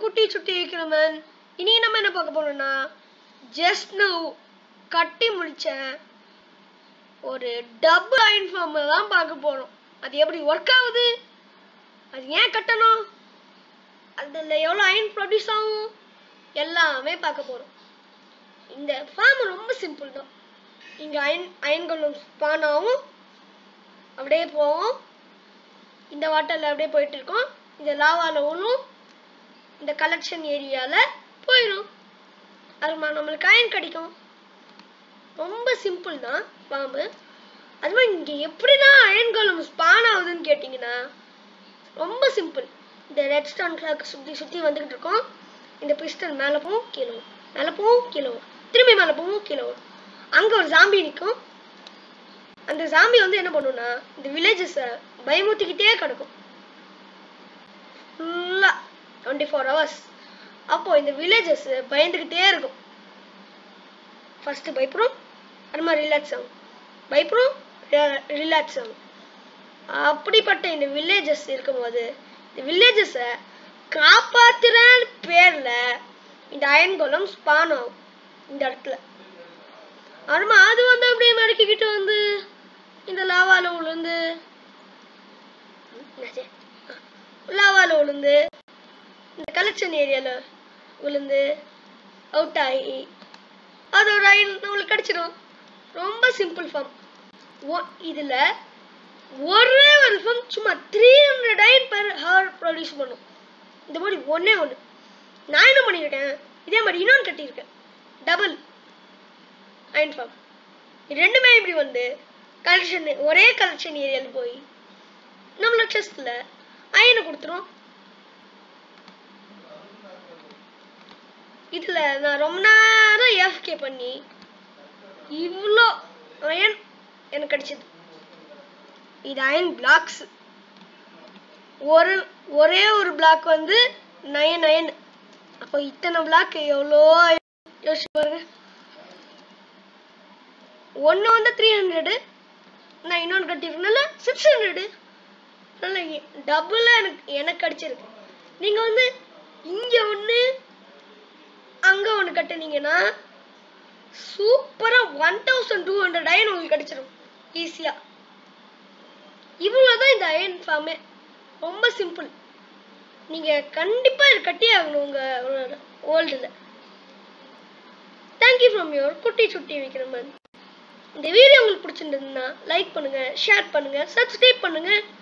குட்டி சுட்டி விக்ரமன் இன்னைக்கு நம்ம என்ன பார்க்க போறோம்னா ஜஸ்ட் நவ் கட்டி முடிச்சேன் ஒரு டபுள் அயன் ஃபார்மை தான் பார்க்க போறோம் அது எப்படி ஒர்க் ஆகுது அது ஏன் கட்டணும் அதில் எவ்வளோ அயன் ப்ரொடியூஸ் ஆகும் எல்லாமே பார்க்க போறோம் இந்த ஃபார்ம் ரொம்ப சிம்பிள் தான் இங்கே அயன் அயன் கொள்ளும் ஸ்பான் ஆகும் அப்படியே போவோம் இந்த வாட்டரில் அப்படியே போயிட்டு இருக்கோம் இந்த லாவாவில் விழும் இந்த கலெக்ஷன் ஏரியாவில் போயிடும் அதுமா நம்மளுக்கு அயன் கிடைக்கும் ரொம்ப சிம்பிள் தான் பாம்பு அது மாதிரி இங்கே எப்படி தான் அயன் கோலம் ஸ்பான் ஆகுதுன்னு கேட்டிங்கன்னா ரொம்ப சிம்பிள் இந்த ரெட் ஸ்டோன் கிளாக் சுற்றி சுற்றி வந்துக்கிட்டு இருக்கோம் இந்த பிஸ்டல் மேலே போகும் கீழே வரும் மேலே போகும் கீழே வரும் திரும்பி மேலே போகும் கீழே வரும் அங்கே ஒரு ஜாம்பி நிற்கும் அந்த ஜாம்பி வந்து என்ன பண்ணுன்னா இந்த வில்லேஜஸை பயமுத்திக்கிட்டே கிடக்கும் ஃபுல்லாக டுவெண்ட்டி ஃபோர் ஹவர்ஸ் அப்போ இந்த வில்லேஜஸ் பயந்துக்கிட்டே இருக்கும் ஃபர்ஸ்ட் பயப்படும் அது மாதிரி ரிலாக்ஸ் ஆகும் பயப்படும் ரிலாக்ஸ் ஆகும் அப்படிப்பட்ட இந்த வில்லேஜஸ் இருக்கும்போது இந்த வில்லேஜஸை காப்பாத்துறன்னு பேர்ல இந்த அயன் கோலம் ஸ்பான் ஆகும் இந்த இடத்துல ஆமா அது வந்து அப்படியே மடக்கிக்கிட்டு வந்து இந்த லாவால விழுந்து என்னாச்சு? லாவால விழுந்து இந்த கலெக்ஷன் ஏரியால விழுந்து அவுட் ஆகி அதோட அயன் நம்மளுக்கு கிடைச்சிடும் ரொம்ப சிம்பிள் ஃபார்ம் இதுல ஒரே ஒரு ஃபார்ம் சும்மா three hundred iron per hour produce பண்ணும் இந்த மாதிரி ஒண்ணே ஒன்று நான் என்ன பண்ணியிருக்கேன் இதே மாதிரி இன்னொன்று கட்டியிருக்கேன் டபுள் அயன் ஃபார்ம் இது ரெண்டுமே இப்படி வந்து கலெக்ஷன் ஒரே கலெக்ஷன் ஏரியாவில் போய் நம்மளோட செஸ்டில் அயனை கொடுத்துரும் இதில் நான் ரொம்ப நேரம் எஃப்கே பண்ணி இவ்வளோ அயன் எனக்கு கிடைச்சது இது அயன் பிளாக்ஸ் ஒரு ஒரே ஒரு பிளாக் வந்து நயன் நயன் அப்போ இத்தனை பிளாக் எவ்வளோ யோசிச்சு பாருங்க ஒன்று வந்து த்ரீ ஹண்ட்ரடு நான் இன்னொன்று கட்டியிருக்கனால சிக்ஸ் ஹண்ட்ரடு அதனால் டபுளாக எனக்கு எனக்கு கிடச்சிருக்கு நீங்கள் வந்து இங்கே ஒன்று அங்கே ஒன்று கட்டுனீங்கன்னா சூப்பராக one thousand two hundred iron உங்களுக்கு கிடச்சிரும் ஈஸியாக இவ்வளோ தான் இந்த அயன் ஃபார்மே ரொம்ப சிம்பிள் நீங்கள் கண்டிப்பாக இது கட்டி ஆகணும் உங்கள் வேர்ல்டில் தேங்க்யூ ஃப்ரம் யுவர் குட்டி சுட்டி விக்ரமன் இந்த வீடியோ உங்களுக்கு பிடிச்சிருந்ததுன்னா லைக் பண்ணுங்க ஷேர் பண்ணுங்க சப்ஸ்கிரைப் பண்ணுங்க